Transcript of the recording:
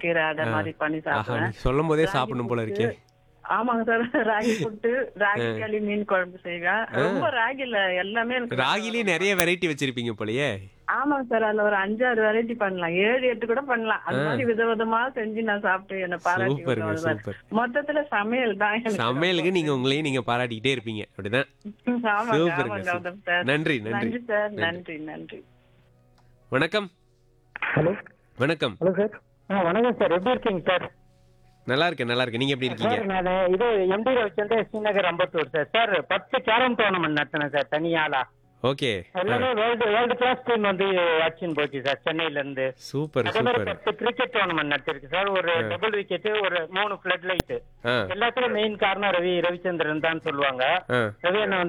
கீரை அடை ஆ. மாதிரி பண்ணி ஆஹா சாப்பிடுவேன் நீ சொல்லும் போதே ராகி சாப்பிடணும் போல புட்டு, இருக்கே ஆமாங்க சார் ராகி புட்டு ராகி களி மீன் குழம்பு செய்வேன் ரொம்ப ராகில எல்லாமே எனக்கு ராகிலேயே நிறைய வெரைட்டி வச்சிருப்பீங்க போலயே ஆமாங்க சார் அதுல ஒரு அஞ்சாறு வெரைட்டி பண்ணலாம் ஏழு எட்டு கூட பண்ணலாம் அது மாதிரி விதவிதமா செஞ்சு நான் சாப்பிட்டு என்ன பாராட்டி சூப்பருங்க, விடுவேன் சூப்பர். மொத்தத்துல சமையல் தான் எனக்கு சமையலுக்கு நீங்க உங்களையும் நீங்க பாராட்டிக்கிட்டே இருப்பீங்க அப்படிதான் ஆமாங்க சூப்பருங்க, ஆமாங்க சூப்பர். சார் நன்றி நன்றி நன்றி சார் நன்றி நன்றி வணக்கம் ஹலோ வணக்கம் ஹலோ சார் ஆ வணக்கம் சார் எப்படி இருக்கீங்க சார் நல்லா இருக்கேன் நல்லா இருக்கேன் நீங்க எப்படி இருக்கீங்க சார் நான் இது MD Ravichandra Srinagar Ambattur sir sir பத்து கேரம் டோர்னமெண்ட் நடத்தினேன் சார் தனியாளா ஓகே எல்லாமே வேர்ல்டு வேர்ல்டு கிளாஸ் டீம் வந்து அச்சின் போச்சு சார் சென்னையில இருந்து சூப்பர் அதே மாதிரி சூப்பர் பத்து கிரிக்கெட் டோர்னமெண்ட் நடத்திருக்கு சார் ஒரு டபுள் விக்கெட் ஒரு மூணு ஃபிளட் லைட் ஆ எல்லாத்துலயும் மெயின் காரணம் ரவி ரவிச்சந்திரன் தான் சொல்லுவாங்க ஆ ரவி அண்ணா